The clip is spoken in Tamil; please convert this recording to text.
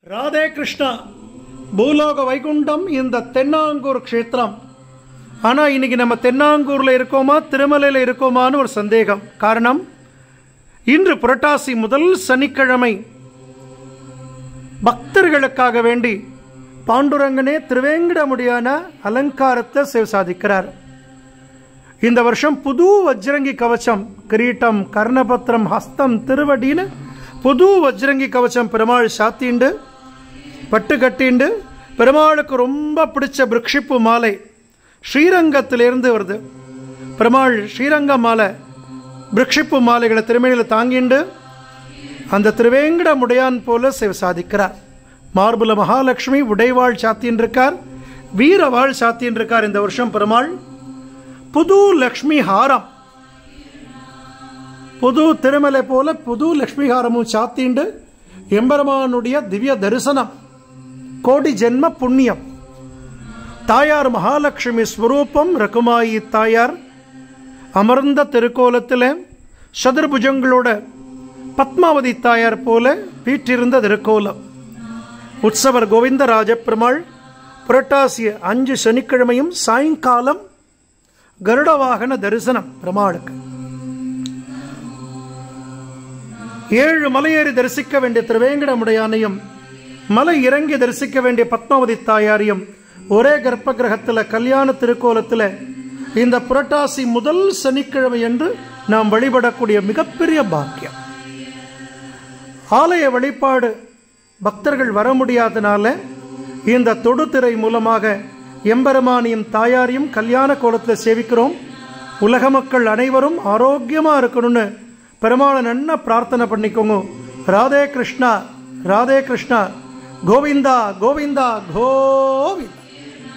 ராதே கிருஷ்ணா பூலோக வைகுண்டம் இந்த தென்னாங்கூர் க்ஷேத்திரம் ஆனால் இன்னைக்கு நம்ம தென்னாங்கூரில் இருக்கோமா திருமலையில் இருக்கோமான்னு ஒரு சந்தேகம் காரணம் இன்று புரட்டாசி முதல் சனிக்கிழமை பக்தர்களுக்காக வேண்டி பாண்டுரங்கனே திருவேங்கடமுடியான அலங்காரத்தை சேவ் சாதிக்கிறார் இந்த வருஷம் புது வஜ்ரங்கி கவச்சம் கிரீட்டம் கர்ணபத்திரம் ஹஸ்தம் திருவடின்னு புது வஜ்ரங்கி கவச்சம் பெருமாள் சாத்திண்டு பட்டு கட்டிண்டு பெருமாளுக்கு ரொம்ப பிடிச்ச பிருக்ஷிப்பு மாலை ஸ்ரீரங்கத்திலிருந்து வருது பெருமாள் ஸ்ரீரங்க மாலை பிருக்ஷிப்பு மாலைகளை திருமணியில் தாங்கிண்டு அந்த திருவேங்கட முடையான் போல சேவ சாதிக்கிறார் மார்புல மகாலட்சுமி உடைவாள் சாத்தின் இருக்கார் வீரவாள் சாத்தின் இருக்கார் இந்த வருஷம் பெருமாள் புது லக்ஷ்மி ஹாரம் புது திருமலை போல புது லக்ஷ்மி ஹாரமும் சாத்திண்டு எம்பெருமானுடைய திவ்ய தரிசனம் கோடி ஜென்ம புண்ணியம் தாயார் மகாலட்சுமி ஸ்வரூபம் ரகுமாயி தாயார் அமர்ந்த திருக்கோலத்தில் சதுர்புஜங்களோட பத்மாவதி தாயார் போல வீற்றிருந்த திருக்கோலம் உற்சவர் கோவிந்தராஜ பெருமாள் புரட்டாசிய அஞ்சு சனிக்கிழமையும் சாயங்காலம் கருட வாகன தரிசனம் பெருமாளுக்கு ஏழு மலையேறி தரிசிக்க வேண்டிய திருவேங்கடமுடையானையும் மலை இறங்கி தரிசிக்க வேண்டிய பத்மாவதி தாயாரையும் ஒரே கர்ப்ப கிரகத்தில் கல்யாண திருக்கோலத்தில் இந்த புரட்டாசி முதல் சனிக்கிழமை என்று நாம் வழிபடக்கூடிய மிகப்பெரிய பாக்கியம் ஆலய வழிபாடு பக்தர்கள் வர முடியாதனால இந்த தொடுதிரை மூலமாக எம்பெருமானியும் தாயாரையும் கல்யாண கோலத்தில் சேவிக்கிறோம் உலக மக்கள் அனைவரும் ஆரோக்கியமாக இருக்கணும்னு பெருமாளை நன்னா பிரார்த்தனை பண்ணிக்கோங்க ராதே கிருஷ்ணா ராதே கிருஷ்ணா கோவிந்தா கோவிந்தா கோவிந்தா